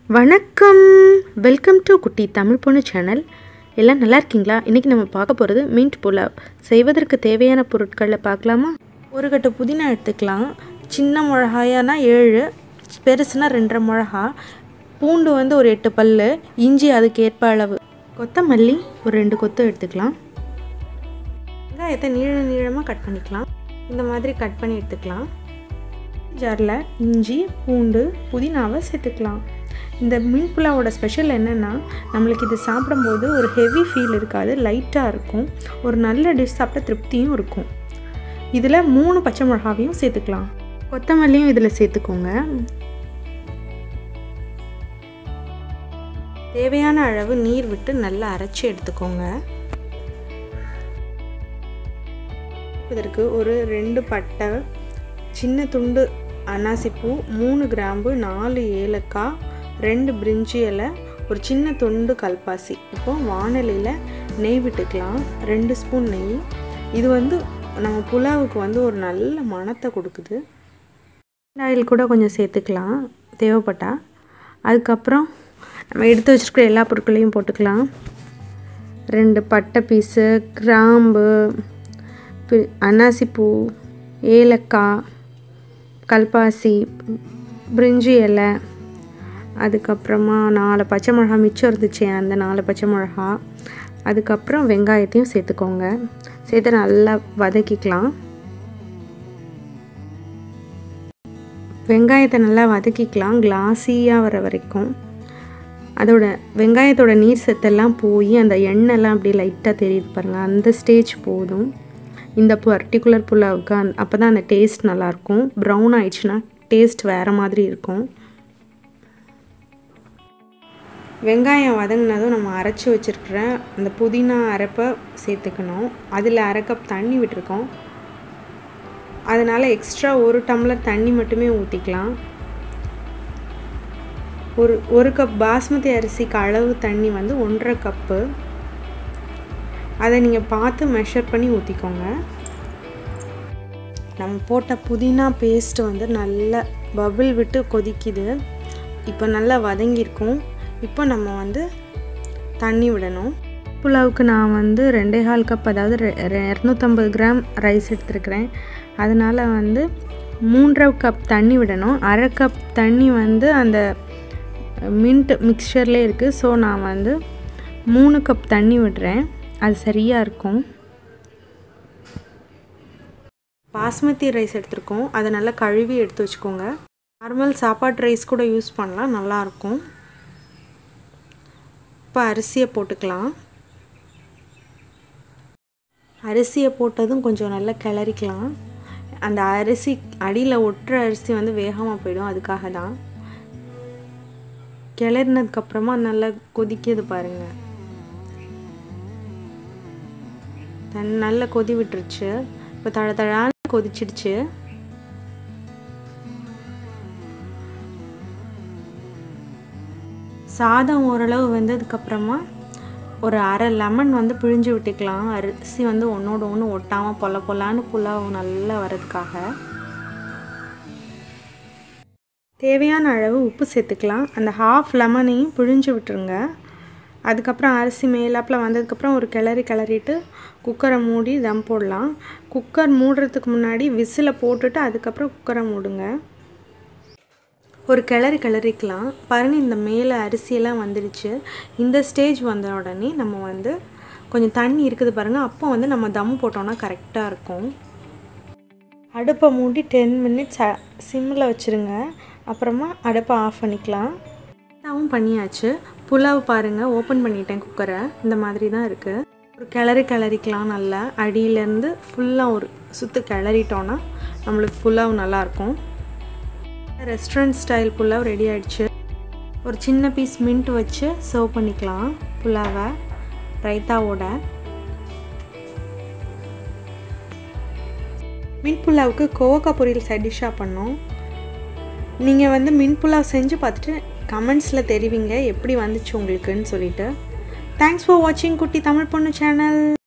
வணக்கம் welcome to குட்டி தமிழ் பொண்ணு சேனல் எல்லாம் நல்லா இருக்கீங்களா இன்றைக்கி நம்ம பார்க்க போகிறது மின்ட் புலாவ் செய்வதற்கு தேவையான பொருட்களை பார்க்கலாமா ஒரு கட்டு புதினா எடுத்துக்கலாம் சின்ன மிளகாயானா ஏழு பெருசுனா ரெண்டரை மிளகா பூண்டு வந்து ஒரு எட்டு பல் இஞ்சி அதுக்கு ஏற்ப அளவு கொத்தமல்லி ஒரு ரெண்டு கொத்து எடுத்துக்கலாம் வெங்காயத்தை நீள நீளமாக கட் பண்ணிக்கலாம் இந்த மாதிரி கட் பண்ணி எடுத்துக்கலாம் ஜாரில் இஞ்சி பூண்டு புதினாவை சேர்த்துக்கலாம் இந்த மீன் புலாவோட ஸ்பெஷல் என்னென்னா நம்மளுக்கு இது சாப்பிடும்போது ஒரு ஹெவி ஃபீல் இருக்காது லைட்டாக இருக்கும் ஒரு நல்ல டிஷ் சாப்பிட்ட திருப்தியும் இருக்கும் இதில் மூணு பச்சை மிளகாவையும் சேர்த்துக்கலாம் கொத்தமல்லியும் இதில் சேர்த்துக்கோங்க தேவையான அளவு நீர் விட்டு நல்லா அரைச்சி எடுத்துக்கோங்க இதற்கு ஒரு ரெண்டு பட்டை சின்ன துண்டு அன்னாசிப்பூ மூணு கிராம்பு நாலு ஏலக்காய் ரெண்டு பிரிஞ்சி இலை ஒரு சின்ன துண்டு கல்பாசி இப்போ வானலியில் நெய் விட்டுக்கலாம் ரெண்டு ஸ்பூன் நெய் இது வந்து நம்ம புலாவுக்கு வந்து ஒரு நல்ல மணத்தை கொடுக்குது ஆயில் கூட கொஞ்சம் சேர்த்துக்கலாம் தேவைப்பட்டா அதுக்கப்புறம் நம்ம எடுத்து வச்சுருக்கிற எல்லா பொருட்களையும் போட்டுக்கலாம் ரெண்டு பட்டை பீஸு கிராம்பு அன்னாசிப்பூ ஏலக்காய் கல்பாசி பிரிஞ்சி இலை அதுக்கப்புறமா நாலு பச்சை மிளகா மிச்சம் இருந்துச்சு அந்த நாலு பச்சை மிளகா அதுக்கப்புறம் வெங்காயத்தையும் சேர்த்துக்கோங்க சேர்த்து நல்லா வதக்கிக்கலாம் வெங்காயத்தை நல்லா வதக்கிக்கலாம் கிளாஸியாக வர வரைக்கும் அதோட வெங்காயத்தோட நீர் சத்தெல்லாம் போய் அந்த எண்ணெய்லாம் அப்படியே லைட்டாக தெரியுது பாருங்கள் அந்த ஸ்டேஜ் போதும் இந்த பர்டிகுலர் புலாவுக்கு அந் அப்போ தான் அந்த டேஸ்ட் நல்லாயிருக்கும் ப்ரௌன் ஆயிடுச்சுன்னா டேஸ்ட் வேறு மாதிரி இருக்கும் வெங்காயம் வதங்கினதும் நம்ம அரைச்சி வச்சுருக்கிற அந்த புதினா அரைப்பை சேர்த்துக்கணும் அதில் அரை கப் தண்ணி விட்டுருக்கோம் அதனால் எக்ஸ்ட்ரா ஒரு டம்ளர் தண்ணி மட்டுமே ஊற்றிக்கலாம் ஒரு ஒரு கப் பாஸ்மதி அரிசிக்கு அளவு தண்ணி வந்து ஒன்றரை கப்பு அதை நீங்கள் பார்த்து மெஷர் பண்ணி ஊற்றிக்கோங்க நம்ம போட்ட புதினா பேஸ்ட்டு வந்து நல்லா பபிள் விட்டு கொதிக்குது இப்போ நல்லா வதங்கியிருக்கும் இப்போ நம்ம வந்து தண்ணி விடணும் புலாவுக்கு நான் வந்து ரெண்டே கால் கப் அதாவது இரநூத்தம்பது கிராம் ரைஸ் எடுத்துருக்கிறேன் அதனால் வந்து மூன்றரை கப் தண்ணி விடணும் அரை கப் தண்ணி வந்து அந்த மின்ட் மிக்சர்லேயே இருக்குது ஸோ நான் வந்து மூணு கப் தண்ணி விடுறேன் அது சரியாக இருக்கும் பாஸ்மதி ரைஸ் எடுத்திருக்கோம் அதை நல்லா கழுவி எடுத்து வச்சுக்கோங்க நார்மல் சாப்பாட்டு ரைஸ் கூட யூஸ் பண்ணலாம் நல்லாயிருக்கும் இப்போ அரிசியை போட்டுக்கலாம் அரிசியை போட்டதும் கொஞ்சம் நல்லா கிளறிக்கலாம் அந்த அரிசி அடியில் ஒட்டுற அரிசி வந்து வேகமாக போயிடும் அதுக்காக தான் கிளறினதுக்கப்புறமா நல்லா கொதிக்குது பாருங்கள் தன் நல்லா கொதி விட்டுருச்சு இப்போ தழ தழான்னு கொதிச்சிடுச்சு சாதம் ஓரளவு வெந்ததுக்கப்புறமா ஒரு அரை லெமன் வந்து பிழிஞ்சு விட்டுக்கலாம் அரிசி வந்து ஒன்றோட ஒன்று ஒட்டாமல் பொல பொலான்னு புலாவு நல்லா வரதுக்காக தேவையான அளவு உப்பு சேர்த்துக்கலாம் அந்த ஹாஃப் லெமனையும் பிழிஞ்சு விட்டுருங்க அதுக்கப்புறம் அரிசி மேலாப்பில் வந்ததுக்கப்புறம் ஒரு கிளறி கிளறிட்டு குக்கரை மூடி தம் போடலாம் குக்கர் மூடுறதுக்கு முன்னாடி விசிலை போட்டுட்டு அதுக்கப்புறம் குக்கரை மூடுங்க ஒரு கிளறி கிளறிக்கலாம் பாருங்கள் இந்த மேலே அரிசியெல்லாம் வந்துடுச்சு இந்த ஸ்டேஜ் வந்த உடனே நம்ம வந்து கொஞ்சம் தண்ணி இருக்குது பாருங்கள் அப்போ வந்து நம்ம தம் போட்டோன்னா கரெக்டாக இருக்கும் அடுப்பை மூடி டென் மினிட்ஸ் சிம்மில் வச்சுருங்க அப்புறமா அடுப்பை ஆஃப் பண்ணிக்கலாம் எல்லாவும் பண்ணியாச்சு புலாவ் பாருங்கள் ஓப்பன் பண்ணிட்டேன் குக்கரை இந்த மாதிரி தான் இருக்குது ஒரு கிளறி கிளறிக்கலாம் நல்லா அடியிலேருந்து ஃபுல்லாக ஒரு சுற்று கிளறிட்டோன்னா நம்மளுக்கு புலாவ் நல்லாயிருக்கும் ரெஸ்டாரண்ட் ஸ்டைல் புலாவ் ரெடி ஆகிடுச்சு ஒரு சின்ன பீஸ் மின்ட் வச்சு சர்வ் பண்ணிக்கலாம் புலாவை ரைத்தாவோட மின் புலாவுக்கு கோவக்காய் பொரியல் சைட் டிஷ்ஷாக பண்ணோம் நீங்கள் வந்து மின் புலாவ் செஞ்சு பார்த்துட்டு கமெண்ட்ஸில் தெரிவிங்க எப்படி வந்துச்சு உங்களுக்குன்னு சொல்லிட்டு தேங்க்ஸ் ஃபார் வாட்சிங் குட்டி தமிழ் பொண்ணு சேனல்